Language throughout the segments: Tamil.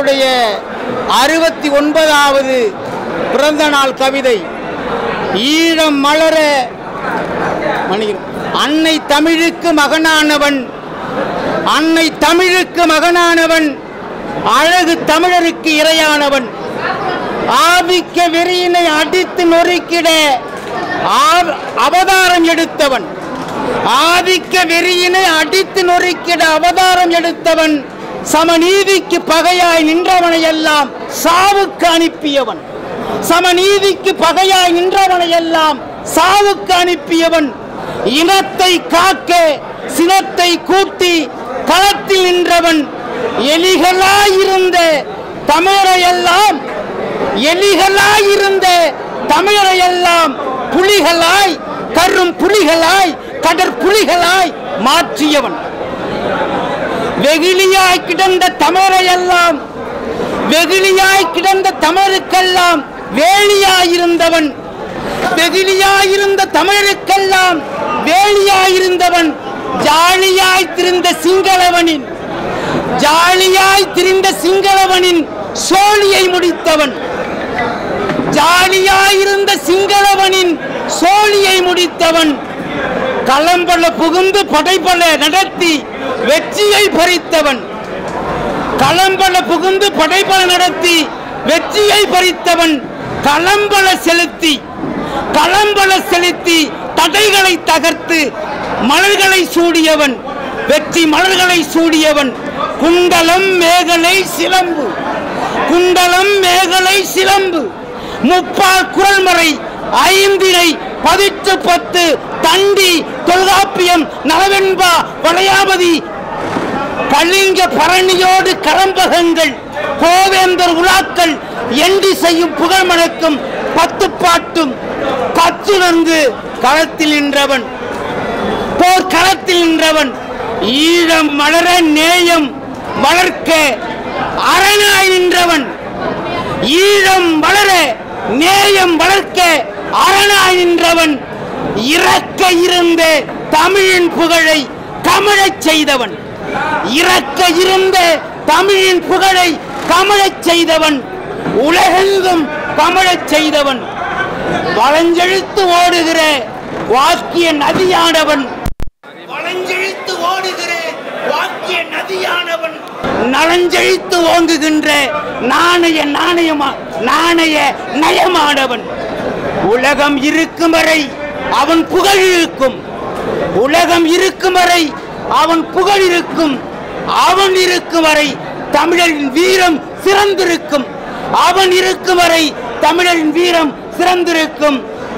அவருடைய அறுபத்தி ஒன்பதாவது பிறந்த நாள் கவிதை ஈழம் மலர மன்னிக்கிறேன். அன்னை தமிழுக்கு மகனானவன் அன்னை தமிழுக்கு மகனானவன் அழகு தமிழருக்கு இரையானவன் ஆதிக்க வெறியினை அடித்து நொறுக்கிட ஆ- அவதாரம் எடுத்தவன் ஆதிக்க வெறியினை அடித்து நொறுக்கிட அவதாரம் எடுத்தவன் சமநீதிக்கு பகையாய் நின்றவனை எல்லாம் சாவுக்கு அனுப்பியவன் சமநீதிக்கு பகையாய் நின்றவனை எல்லாம் சாவுக்கு அனுப்பியவன் இனத்தை காக்க சினத்தை கூட்டி களத்தில் நின்றவன் எலிகளாயிருந்த தமிழரையெல்லாம் எலிகளாயிருந்த தமிழரையெல்லாம் புலிகளாய் கரும் புலிகளாய் கடற்புலிகளாய் மாற்றியவன் வெகுளியாய் கிடந்த தமிழரையெல்லாம் வெகுளியாய் கிடந்த தமிழருக்கெல்லாம் வேலியாயிருந்தவன் வெகுளியாயிருந்த தமிழருக்கெல்லாம் வேலியாயிருந்தவன் ஜாலியாய் திரிந்த சிங்களவனின் ஜாலியாய் திரிந்த சிங்களவனின் சோழியை முடித்தவன் ஜாலியாயிருந்த சிங்களவனின் சோழியை முடித்தவன் களம்பல புகுந்து படைபல நடத்தி வெற்றியை பறித்தவன் களம்பல புகுந்து படைபல நடத்தி வெற்றியை பறித்தவன் களம்பல செலுத்தி களம்பல செலுத்தி தடைகளை தகர்த்து மலர்களை சூடியவன் வெற்றி மலர்களை சூடியவன் குண்டலம் மேகலை சிலம்பு குண்டலம் மேகலை சிலம்பு முப்பால் குரல்மறை ஐந்தினை பதிற்று பத்து தண்டி தொல்காப்பியம் நலவென்பா வளையாபதி கலிங்க பரணியோடு கரம்பகங்கள் கோவேந்தர் உலாக்கள் எண்டி செய்யும் புகழ் மணக்கும் பத்து பாட்டும் கத்துணர்ந்து களத்தில் நின்றவன் போர் களத்தில் நின்றவன் ஈழம் மலர நேயம் வளர்க்க அரணாய் நின்றவன் ஈழம் வளர நேயம் வளர்க்க அரணாய் நின்றவன் இறக்க இருந்த தமிழின் புகழை கமழச் செய்தவன் இறக்க இருந்த தமிழின் புகழை கமழச் செய்தவன் உலகெங்கும் கமழச் செய்தவன் வளஞ்செழுத்து ஓடுகிற வாக்கிய நதியானவன் வளஞ்செழுத்து ஓடுகிற வாக்கிய நதியானவன் நலஞ்செழித்து ஓங்குகின்ற நாணய நாணயமா நாணய நயமானவன் உலகம் இருக்கும் வரை அவன் புகழ் இருக்கும் உலகம் இருக்கும் வரை அவன் புகழ் இருக்கும் அவன் இருக்கும் வரை தமிழரின் வீரம் சிறந்திருக்கும் அவன் இருக்கும் வரை தமிழரின் வீரம் சிறந்திருக்கும்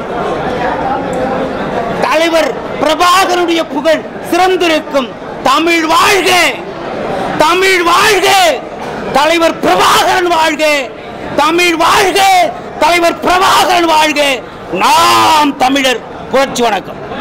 தலைவர் பிரபாகருடைய புகழ் சிறந்திருக்கும் தமிழ் வாழ்க தமிழ் வாழ்க தலைவர் பிரபாகரன் வாழ்க தமிழ் வாழ்க தலைவர் பிரபாகரன் வாழ்க நாம் தமிழர் புரட்சி வணக்கம்